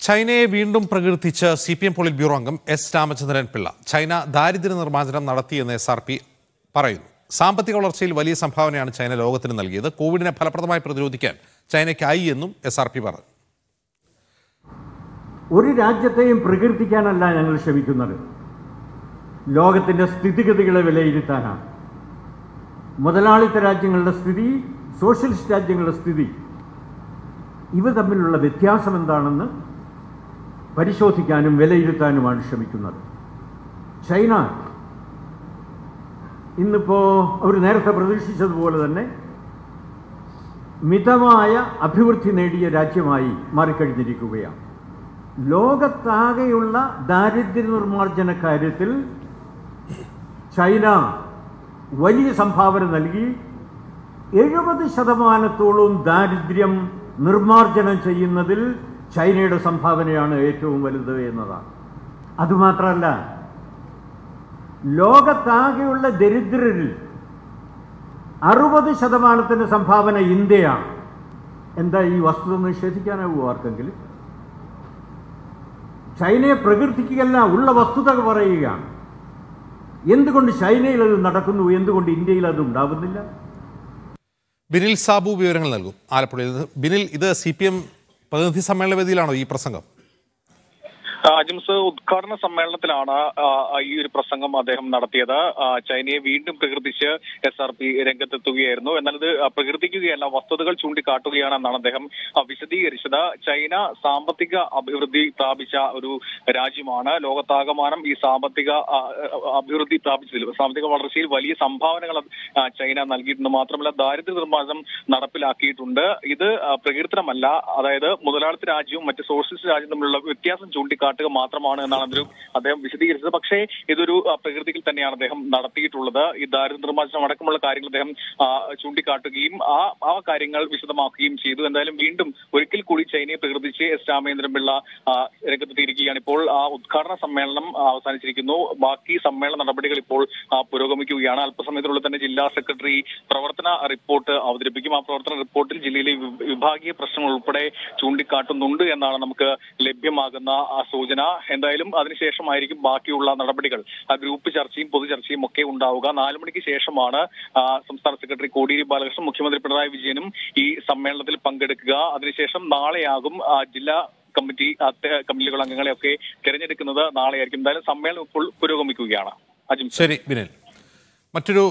ചൈനയെ വീണ്ടും പ്രകീർത്തിച്ച് C P M polit bureau അംഗം എസ് രാമചന്ദ്രൻ പിള്ള ചൈന ദാരിദ്ര്യ നിർമ്മാർജ്ജനം നടത്തിയെന്ന് എസ് ആർ പി പറയുന്നു സാമ്പത്തിക വളർച്ചയിൽ വലിയ സംഭാവനയാണ് ചൈന ലോകത്തിന് നൽകിയത് കോവിഡിനെ ഫലപ്രദമായി പ്രതിരോധിക്കാൻ ചൈനയ്ക്കായി എന്നും എസ് ആർ പി പറഞ്ഞു ഒരു രാജ്യത്തെയും പ്രകീർത്തിക്കാനല്ല ഞങ്ങൾ ശ്രമിക്കുന്നത് ലോകത്തിൻ്റെ സ്ഥിതിഗതികളെ വിലയിരുത്താനാണ് മുതലാളിത്ത രാജ്യങ്ങളുടെ സ്ഥിതി സോഷ്യലിസ്റ്റ് രാജ്യങ്ങളുടെ സ്ഥിതി ഇവ തമ്മിലുള്ള വ്യത്യാസം എന്താണെന്ന് പരിശോധിക്കാനും വിലയിരുത്താനുമാണ് ശ്രമിക്കുന്നത് ചൈന ഇന്നിപ്പോ അവർ നേരത്തെ പ്രതീക്ഷിച്ചതുപോലെ തന്നെ മിതമായ അഭിവൃദ്ധി നേടിയ രാജ്യമായി മാറിക്കഴിഞ്ഞിരിക്കുകയാണ് ലോകത്താകെയുള്ള ദാരിദ്ര്യ നിർമ്മാർജ്ജന കാര്യത്തിൽ ചൈന വലിയ സംഭാവന നൽകി എഴുപത് ശതമാനത്തോളം ദാരിദ്ര്യം നിർമ്മാർജ്ജനം ചെയ്യുന്നതിൽ ചൈനയുടെ സംഭാവനയാണ് ഏറ്റവും വലുത് എന്നതാണ് അതുമാത്രമല്ല ലോകത്താകെയുള്ള ദരിദ്രരിൽ അറുപത് ശതമാനത്തിന്റെ സംഭാവന ഇന്ത്യയാണ് എന്താ ഈ വസ്തുത നിഷേധിക്കാനാവൂ ആർക്കെങ്കിലും ചൈനയെ പ്രകീർത്തിക്കുകയല്ല ഉള്ള വസ്തുത പറയുകയാണ് എന്തുകൊണ്ട് ചൈനയിൽ അത് നടക്കുന്നു എന്തുകൊണ്ട് ഇന്ത്യയിൽ അത് ഉണ്ടാവുന്നില്ല ബിനിൽ സാബു വിവരങ്ങൾ നൽകും ആലപ്പുഴയിൽ നിന്ന് ബിനിൽ ഇത് സി പി എം പ്രതിനിധി സമ്മേളന വേദിയിലാണോ ഈ പ്രസംഗം ആ, ജിംസ് ഉദ്ഘാടന സമ്മേളനത്തിലാണ് ആ, ഈ ഒരു പ്രസംഗം അദ്ദേഹം നടത്തിയത് ആ, ചൈനയെ വീണ്ടും പ്രകീർത്തിച്ച് എസ് ആർ പി രംഗത്തെത്തുകയായിരുന്നു എന്നാൽ ഇത് പ്രകീർത്തിക്കുകയല്ല വസ്തുതകൾ ചൂണ്ടിക്കാട്ടുകയാണെന്നാണ് അദ്ദേഹം ആ, വിശദീകരിച്ചത് ചൈന സാമ്പത്തിക അഭിവൃദ്ധി പ്രാപിച്ച ഒരു രാജ്യമാണ് ലോകത്താകമാനം ഈ സാമ്പത്തിക ആ, അഭിവൃദ്ധി പ്രാപിച്ചതിൽ സാമ്പത്തിക വളർച്ചയിൽ വലിയ സംഭാവനകൾ ആ, ചൈന നൽകിയിട്ടുണ്ട് മാത്രമല്ല ദാരിദ്ര്യ നിർമ്മാർജ്ജനം നടപ്പിലാക്കിയിട്ടുണ്ട് ഇത് ആ, പ്രകീർത്തനമല്ല അതായത് മുതലാളിത്ത രാജ്യവും മറ്റ് സോഷ്യലിസ്റ്റ് രാജ്യവും തമ്മിലുള്ള വ്യത്യാസം ചൂണ്ടിക്കാട്ടുക മാത്രമാണ് എന്നാണ് അതിൽ അദ്ദേഹം വിശദീകരിച്ചത് പക്ഷേ ഇതൊരു ആ, പ്രകൃതിയിൽ തന്നെയാണ് അദ്ദേഹം നടത്തിയിട്ടുള്ളത് ഈ ദാരിദ്ര്യ നിർമ്മാർജ്ജനം അടക്കമുള്ള കാര്യങ്ങൾ അദ്ദേഹം ആ, ചൂണ്ടിക്കാട്ടുകയും ആ ആ കാര്യങ്ങൾ വിശദമാക്കുകയും ചെയ്തു എന്തായാലും വീണ്ടും ഒരിക്കൽ കൂടി ചൈനയെ പ്രകൃതിച്ച് എസ് രാമേന്ദ്രൻ പിള്ള ആ, രംഗത്തെത്തിയിരിക്കുകയാണ് ഇപ്പോൾ ആ ഉദ്ഘാടന സമ്മേളനം ആ, അവസാനിച്ചിരിക്കുന്നു ബാക്കി സമ്മേളന നടപടികൾ ഇപ്പോൾ ആ, പുരോഗമിക്കുകയാണ് അല്പസമയത്തിനുള്ളിൽ തന്നെ ജില്ലാ സെക്രട്ടറി പ്രവർത്തന റിപ്പോർട്ട് അവതരിപ്പിക്കും ആ പ്രവർത്തന റിപ്പോർട്ടിൽ ജില്ലയിലെ വി- വിഭാഗീയ പ്രശ്നങ്ങൾ ഉൾപ്പെടെ ചൂണ്ടിക്കാട്ടുന്നുണ്ട് എന്നാണ് നമുക്ക് ലഭ്യമാകുന്ന ആ സൂചന എന്തായാലും അതിനുശേഷമായിരിക്കും ബാക്കിയുള്ള നടപടികൾ ആ ഗ്രൂപ്പ് ചർച്ചയും പൊതുചർച്ചയും ഒക്കെ ഉണ്ടാവുക നാലു മണിക്ക് ശേഷമാണ് ആ, സംസ്ഥാന സെക്രട്ടറി കോടിയേരി ബാലകൃഷ്ണൻ മുഖ്യമന്ത്രി പിണറായി വിജയനും ഈ സമ്മേളനത്തിൽ പങ്കെടുക്കുക അതിനുശേഷം നാളെയാകും ആ, ജില്ലാ കമ്മിറ്റി അത്ത- കമ്മിറ്റികളുടെ അംഗങ്ങളെയൊക്കെ തിരഞ്ഞെടുക്കുന്നത് നാളെയായിരിക്കും എന്തായാലും സമ്മേളനം ഇപ്പോൾ പുരോഗമിക്കുകയാണ് അജിം ശരി ബിനിൽ മറ്റൊരു